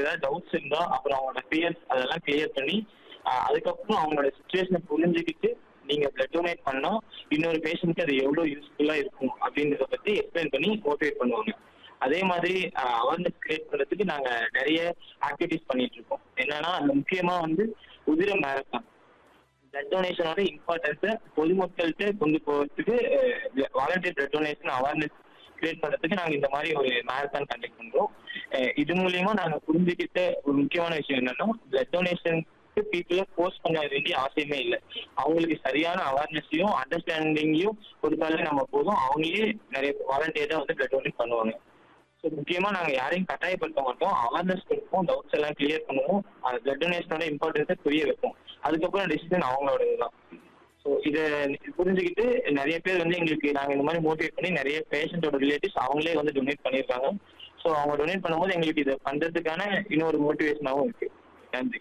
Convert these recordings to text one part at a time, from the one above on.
ஏதாவது டவுட்ஸ் இருந்தா அப்புறம் அவங்களோட ஃபியர்ஸ் அதெல்லாம் கிளியர் பண்ணி ஆஹ் அதுக்கப்புறம் அவங்களோட சுச்சுவேஷனை புரிஞ்சுக்கிட்டு நீங்க பிளட் டொனேட் பண்ணா இன்னொரு பேஷண்ட்க்கு அது எவ்வளவு யூஸ்ஃபுல்லா இருக்கும் அப்படின்றத பத்தி எக்ஸ்பிளைன் பண்ணி மோட்டிவேட் பண்ணுவாங்க அதே மாதிரி அவேர்னஸ் கிரியேட் பண்றதுக்கு நாங்க நிறைய ஆக்டிவிட்டிஸ் பண்ணிட்டு இருக்கோம் என்னன்னா அந்த முக்கியமா வந்து உதிர மேரத்தான் பிளட் டொனேஷனோட இம்பார்ட்டன்ஸை பொதுமக்கள்கிட்ட கொண்டு போகிறதுக்கு volunteer blood donation awareness create பண்றதுக்கு நாங்க இந்த மாதிரி ஒரு மேரத்தான் கண்டக்ட் பண்றோம் அஹ் இது மூலியமா நாங்க புரிஞ்சுக்கிட்ட ஒரு முக்கியமான விஷயம் என்னன்னா பிளட் டொனேஷனுக்கு பீப்புளை போஸ்ட் பண்ண வேண்டிய அவசியமே இல்லை அவங்களுக்கு சரியான அவேர்னஸையும் அண்டர்ஸ்டாண்டிங்கையும் கொடுத்தாலே நம்ம போதும் அவங்களே நிறைய வாலண்டியரா வந்து பிளட் டொனேட் பண்ணுவாங்க ஸோ முக்கியமா நாங்க யாரையும் கட்டாயப்படுத்த மாட்டோம் அவேர்னஸ் கொடுப்போம் டவுட்ஸ் எல்லாம் கிளியர் பண்ணுவோம் அந்த பிளட் டொனேஷனோட இம்பார்ட்டன்ஸை புரிய வைப்போம் அதுக்கப்புறம் டிசிஷன் அவங்களோட இதுதான் ஸோ இதை புரிஞ்சுக்கிட்டு நிறைய பேர் வந்து எங்களுக்கு நாங்கள் இந்த மாதிரி மோட்டிவேட் பண்ணி நிறைய பேஷண்ட்டோட ரிலேட்டிவ்ஸ் அவங்களே வந்து டொனேட் பண்ணியிருக்காங்க ஸோ அவங்க டொனேட் பண்ணும்போது எங்களுக்கு இதை பண்றதுக்கான இன்னொரு மோட்டிவேஷனாகவும் இருக்கு நன்றி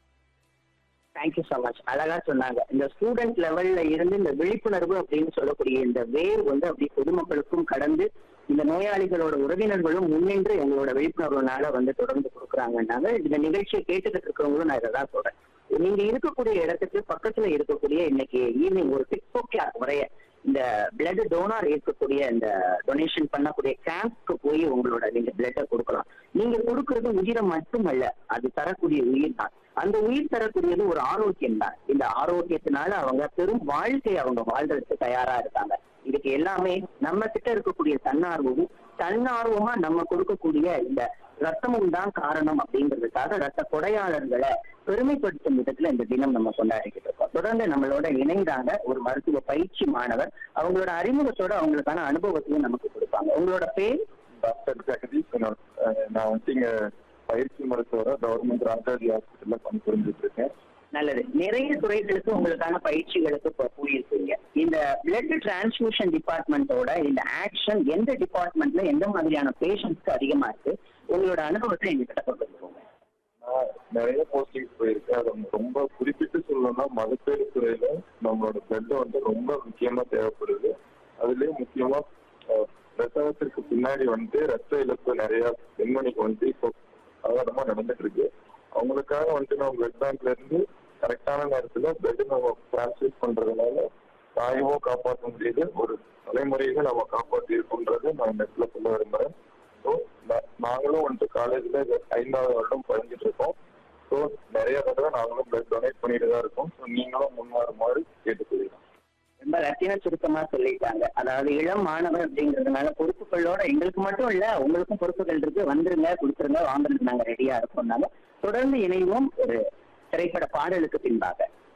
தேங்க்யூ ஸோ மச் அழகா சொன்னாங்க இந்த ஸ்டூடெண்ட் லெவல்ல இருந்து இந்த விழிப்புணர்வு அப்படின்னு சொல்லக்கூடிய இந்த வேவ் வந்து அப்படி பொதுமக்களுக்கும் கடந்து இந்த நோயாளிகளோட உறவினர்களும் முன்னின்று எங்களோட விழிப்புணர்வுனால வந்து தொடர்ந்து கொடுக்குறாங்கன்னாங்க இந்த நிகழ்ச்சியை கேட்டுக்கிட்டு இருக்கிறவங்களும் நான் இதை தான் சொல்றேன் நீங்க இருக்கக்கூடிய இடத்துக்கு பக்கத்துல இருக்கக்கூடிய இன்னைக்கு ஈவினிங் ஒரு சிக்ஸ் ஓ கிளாக் வரைய இந்த பிளட் டோனார் இருக்கக்கூடிய இந்த டொனேஷன் பண்ணக்கூடிய கேம்ப்க்கு போய் உங்களோட நீங்க பிளட்டை கொடுக்கலாம் நீங்க கொடுக்கறது உயிரை மட்டுமல்ல அது தரக்கூடிய உயிர் தான் அந்த உயிர் தரக்கூடியது ஒரு ஆரோக்கியம் தான் இந்த ஆரோக்கியத்தினால அவங்க பெரும் வாழ்க்கை அவங்க வாழ்றதுக்கு தயாரா இருக்காங்க இதுக்கு எல்லாமே நம்ம கிட்ட இருக்கக்கூடிய தன்னார்வமும் தன்னார்வமா நம்ம கொடுக்கக்கூடிய இந்த ரத்தமும் தான் காரணம் அப்படிங்கிறதுக்காக ரத்த கொடையாளர்களை பெருமைப்படுத்தும் விதத்துல இந்த தினம் நம்ம கொண்டாடிக்கிட்டு இருக்கோம் தொடர்ந்து நம்மளோட இணைந்தாங்க ஒரு மருத்துவ பயிற்சி மாணவர் அவங்களோட அறிமுகத்தோட அவங்களுக்கான அனுபவத்தையும் நமக்கு கொடுப்பாங்க உங்களோட பேர் டாக்டர் ஜெகதீஷ் வினோத் அஹ் நான் வந்து இங்க பயிற்சி மருத்துவரா கவர்மெண்ட் ராஜாஜி ஹாஸ்பிட்டல்ல பணிபுரிஞ்சுட்டு இருக்கேன் நல்லது நிறைய துறைகளுக்கு உங்களுக்கான பயிற்சிகளுக்கு இப்போ போயிருக்கீங்க இந்த பிளட் டிரான்ஸ்மிஷன் டிபார்ட்மெண்ட்டோட இந்த ஆக்ஷன் எந்த டிபார்ட்மெண்ட்ல எந்த மாதிரியான பேஷண்ட்ஸ்க்கு அதிகமா இருக்கு உங்களோட அனுபவத்தை எங்ககிட்ட கொண்டு வந்துருவோங்க நான் நிறைய போஸ்டிங்ஸ் போயிருக்கேன் அது ரொம்ப குறிப்பிட்டு சொல்லணும்னா மகப்பேறு துறையில நம்மளோட பிளட் வந்து ரொம்ப முக்கியமா தேவைப்படுது அதுலயும் முக்கியமா அஹ், பிரசவத்திற்கு பின்னாடி வந்து ரத்த இழப்பு நிறைய பெண்மணிக்கு வந்து இப்போ சாதாரணமா நடந்துட்டு இருக்கு அவங்களுக்காக வந்துட்டு நம்ம பிளட் பேங்க்ல இருந்து கரெக்டான நேரத்துல பிளட் நம்ம டிரான்ஸ்ஃபியூஸ் பண்றதுனால தாயவும் காப்பாற்ற முடியுது ஒரு தலைமுறையை நம்ம காப்பாற்றி இருக்கோன்றதை நான் இந்த இடத்துல சொல்ல விரும்புறேன் ஸோ நாங்களும் வந்துட்டு காலேஜ்ல ஐந்தாவது வருடம் படிஞ்சிட்டு இருக்கோம் ஸோ நிறைய தடவை நாங்களும் பிளட் டொனேட் பண்ணிட்டு தான் இருக்கோம் ஸோ நீங்களும் முன்வருமாறு கேட்டுக்கொள்கிறோம் ரொம்ப ரத்தின சுருக்கமா சொல்லிட்டாங்க அதாவது இளம் மாணவர் அப்படிங்கிறதுனால பொறுப்புகளோட எங்களுக்கு மட்டும் இல்ல உங்களுக்கும் பொறுப்புகள் இருக்கு வந்துருங்க கொடுத்துருங்க வாங்குறதுக்கு நாங்க ரெடியா இருக்கோம்னால தொடர்ந்து இணைவோம் ஒரு திரைப்பட பாடலுக்கு பின்பாக